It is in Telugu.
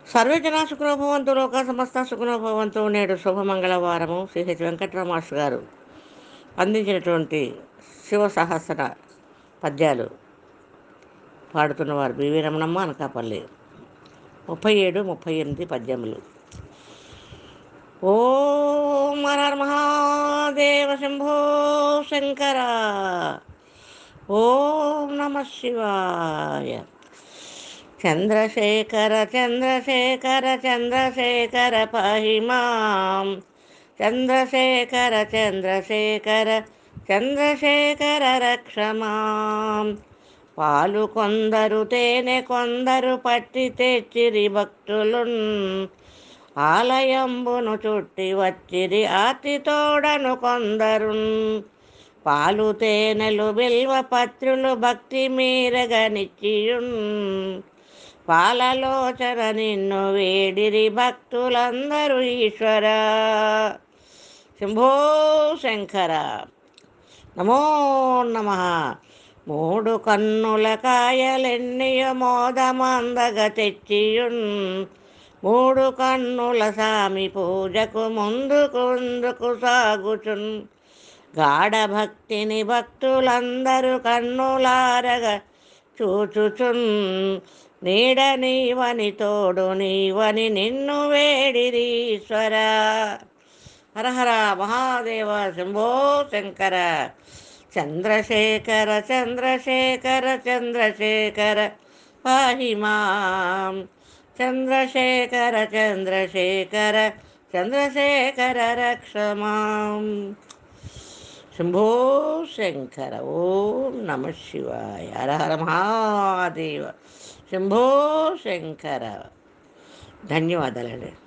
సర్వే జనా సుఖనోభవంతు లోక సమస్త సుఖనోభవంతు నేడు శుభమంగళవారము శ్రీ హెచ్ వెంకటరామ మాస్టర్ గారు అందించినటువంటి శివ సహస్ర పద్యాలు పాడుతున్నవారు బివి రమణమ్మ అనకాపల్లి ముప్పై ఏడు ముప్పై ఎనిమిది పద్యములు ఓం హర మహాదేవ శంభో శంకర ఓం నమ శివాయ చంద్రశేఖర చంద్రశేఖర చంద్రశేఖర పాహి మాం చంద్రశేఖర చంద్రశేఖర చంద్రశేఖర రక్ష మాం పాలు కొందరు తేనె కొందరు పట్టి తెచ్చిరి భక్తులున్ ఆలయంబును చుట్టి వచ్చిరి ఆతి తోడను కొందరున్ పాలు తేనెలు బిల్వ పత్రులు భక్తి మీరగనిచ్చియున్ పాలలోచన నిన్ను వేడిరి భక్తులందరూ ఈశ్వర శంభో శంకర నమో నమ మూడు కన్నుల కాయలెన్నియ మోదమందగ తెచ్చియున్ మూడు కన్నుల సామి పూజకు ముందుకు ముందుకు సాగుచున్ గాఢ భక్తిని భక్తులందరూ కన్నులారగా చూచుచున్ నీడ నీవని తోడు నీవని నిన్ను వేడిరీశ్వర హర హర మహాదేవ శంభో శంకర చంద్రశేఖర చంద్రశేఖర చంద్రశేఖర పాహి మాం చంద్రశేఖర చంద్రశేఖర చంద్రశేఖర రక్ష మాం శంభో శంకర ఓం నమ శివాయ హర హర మహాదేవ శంభో శంకర ధన్యవాదాలండి